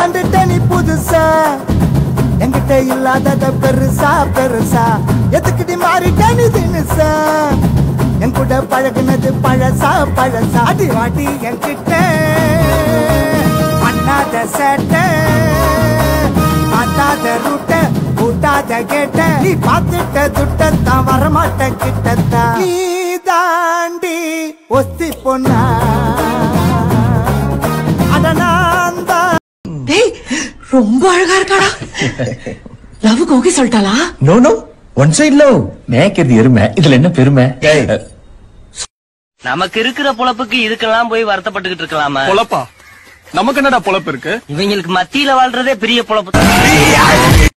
கண்டுட்ட நீ புதுசா என்கிட்ட இல்லாதத பெருசா பெருசா எதுக்குடி மாறிட்ட நீ தினுசா என் கூட பழகுனது பழசா பழசா அடி வாடி என்கிட்ட பண்ணாத சேட்டை பார்த்தாத ரூட்ட கூட்டாத கேட்ட நீ பார்த்துட்ட துட்டத்தான் வரமாட்ட கிட்டத்தான் நீ தாண்டி ஒத்தி பொண்ணா அட நான் தான் டேய் ரொம்ப அழகா இருக்காடா லவ்வுக்கு ஓகே சொல்லிட்டாளா no no one side love மேய்க்கிறது எருமை இதுல என்ன பெருமை நமக்கு இருக்கிற பொழப்புக்கு இதுக்கெல்லாம் போய் வருத்தப்பட்டுக்கிட்டு இருக்கலாமா பொழப்பா நமக்கு என்னடா பொழப்பு இருக்கு இவங்களுக்கு மத்தியில வாழ்றதே பெரிய பொழப்பு